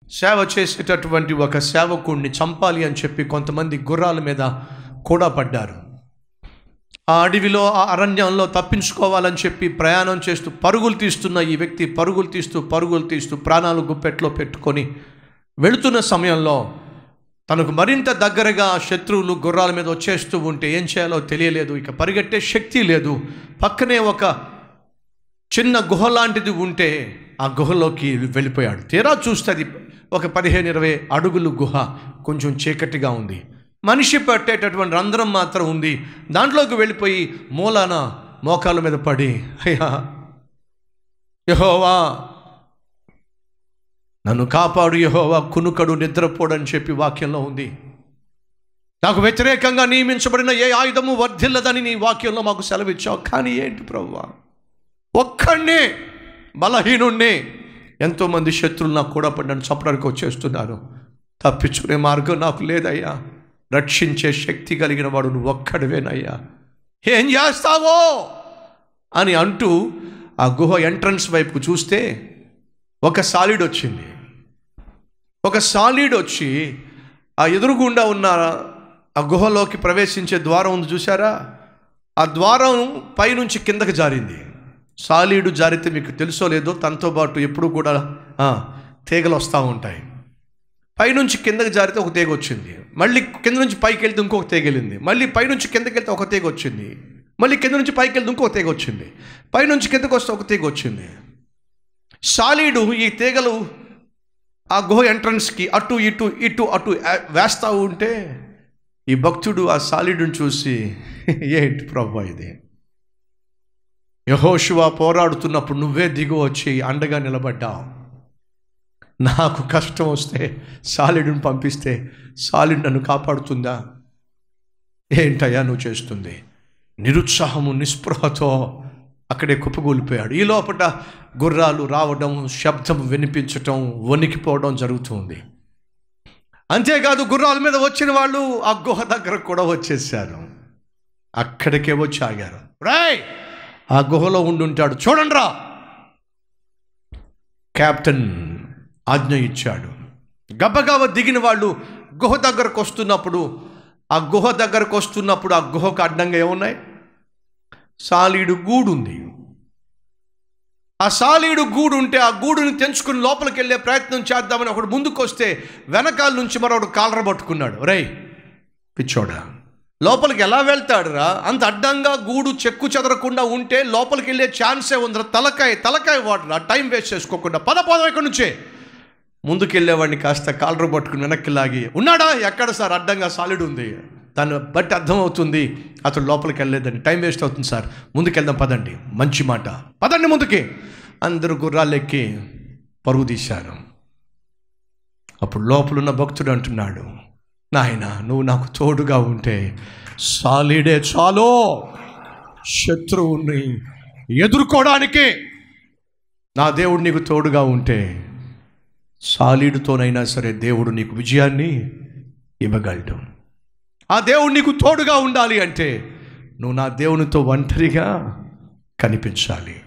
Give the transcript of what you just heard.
సేవ చేసేటటువంటి ఒక సేవకుడిని చంపాలి అని చెప్పి కొంతమంది గుర్రాల మీద కూడా పడ్డారు ఆ అడవిలో ఆ అరణ్యంలో తప్పించుకోవాలని చెప్పి ప్రయాణం చేస్తూ పరుగులు తీస్తున్న ఈ వ్యక్తి పరుగులు తీస్తూ పరుగులు తీస్తూ ప్రాణాలు గుప్పెట్లో పెట్టుకొని వెళుతున్న సమయంలో తనకు మరింత దగ్గరగా శత్రువులు గుర్రాల మీద వచ్చేస్తూ ఉంటే ఏం చేయాలో తెలియలేదు ఇక పరిగెట్టే శక్తి లేదు పక్కనే ఒక చిన్న గుహ లాంటిది ఉంటే ఆ గుహలోకి వెళ్ళిపోయాడు తీరా చూస్తే అది ఒక పదిహేను ఇరవై అడుగులు గుహ కొంచెం చీకటిగా ఉంది మనిషి పట్టేటటువంటి రంధ్రం మాత్రం ఉంది దాంట్లోకి వెళ్ళిపోయి మూలాన మోకాల మీద పడి అయ్యా యహోవా నన్ను కాపాడు యహోవా కునుకడు నిద్రపోడని చెప్పి వాక్యంలో ఉంది నాకు వ్యతిరేకంగా నియమించబడిన ఏ ఆయుధము వర్ధిల్లదని నీ వాక్యంలో మాకు సెలవిచ్చావు కానీ ఏంటి ప్రవ్వా ఒక్కడినే బలహీనుణ్ణి ఎంతోమంది శత్రువులు నాకు కూడా పడ్డాను చంపడానికి వచ్చేస్తున్నారు తప్పించుకునే మార్గం నాకు లేదయ్యా రక్షించే శక్తి కలిగిన వాడు నువ్వు ఒక్కడివేనయ్యా ఏం చేస్తావో అని అంటూ ఆ గుహ ఎంట్రన్స్ వైపుకు చూస్తే ఒక సాలిడ్ వచ్చింది ఒక సాలిడ్ వచ్చి ఆ ఎదురుగుండా ఉన్న ఆ గుహలోకి ప్రవేశించే ద్వారం ఉంది చూసారా ఆ ద్వారం పైనుంచి కిందకి జారింది సాలీడు జారితే మీకు తెలుసో లేదో తనతో పాటు ఎప్పుడు కూడా ఆ, తీగలు వస్తూ ఉంటాయి పైనుంచి కిందకి జారితే ఒక తీగ వచ్చింది మళ్ళీ కింద నుంచి పైకి వెళ్తే ఇంకొక తీగ వెళ్ళింది మళ్ళీ పైనుంచి కిందకి వెళ్తే ఒక తీగ వచ్చింది మళ్ళీ కింద నుంచి పైకి వెళ్తే ఇంకొక తీగ వచ్చింది పైనుంచి కిందకి వస్తే ఒక తీగ వచ్చింది సాలీడు ఈ తీగలు ఆ గుహ ఎంట్రన్స్కి అటు ఇటు ఇటు అటు ఆ- వేస్తా ఉంటే ఈ భక్తుడు ఆ సాలీడుని చూసి ఏంటి ప్రభా ఇది యహోశివ పోరాడుతున్నప్పుడు నువ్వే దిగు వచ్చి అండగా నిలబడ్డావు నాకు కష్టం వస్తే సాలిడుని పంపిస్తే సాలిడ్ నన్ను కాపాడుతుందా ఏంటయ్యా నువ్వు చేస్తుంది నిరుత్సాహము నిస్పృహతో అక్కడే కుప్పగూలిపోయాడు ఈ లోపల గుర్రాలు రావడం శబ్దం వినిపించటం వణికిపోవడం జరుగుతుంది అంతేకాదు గుర్రాల మీద వచ్చిన వాళ్ళు ఆ గుహ దగ్గర కూడా వచ్చేసారు అక్కడికే వచ్చి ఆగారు రాయ్ ఆ గుహలో ఉండుంటాడు చూడండి రా కెప్టెన్ ఆజ్ఞ ఇచ్చాడు గబగబ దిగిన వాళ్ళు గుహ దగ్గరకు వస్తున్నప్పుడు ఆ గుహ దగ్గరకు వస్తున్నప్పుడు ఆ గుహకు అడ్డంగా ఏమున్నాయి సాలీడు గూడు ఉంది ఆ సాలీడు గూడు ఉంటే ఆ గూడుని తెంచుకుని లోపలికి వెళ్ళే ప్రయత్నం చేద్దామని ఒకడు ముందుకు వస్తే వెనకాల నుంచి మరొకడు కాలర పట్టుకున్నాడు రై పిచ్చోడా లోపలికి ఎలా వెళ్తాడురా అంత అడ్డంగా గూడు చెక్కు చెదరకుండా ఉంటే లోపలికి వెళ్ళే ఛాన్సే ఉందిరా తలకాయ తలకాయ వాటరా టైం వేస్ట్ చేసుకోకుండా పద పదం ఇక్కడి నుంచే ముందుకెళ్ళేవాడిని కాస్త కాలర్ పట్టుకుని వెనక్కి లాగి ఉన్నాడా ఎక్కడ సార్ అడ్డంగా సాలిడ్ ఉంది దాన్ని బట్టి అర్థమవుతుంది అతడు లోపలికి వెళ్ళలేదని టైం వేస్ట్ అవుతుంది సార్ ముందుకెళ్దాం పదండి మంచి మాట పదండి ముందుకి అందరూ గుర్రాలు ఎక్కి పరుగు తీశారు అప్పుడు లోపలున్న భక్తుడు అంటున్నాడు నాయన నువ్వు నాకు తోడుగా ఉంటే సాలిడే చాలో శత్రువుని ఎదుర్కోవడానికి నా దేవుడు నీకు తోడుగా ఉంటే సాలీడుతోనైనా సరే దేవుడు నీకు విజయాన్ని ఇవ్వగలడు ఆ దేవుడు నీకు తోడుగా ఉండాలి అంటే నువ్వు నా దేవునితో ఒంటరిగా కనిపించాలి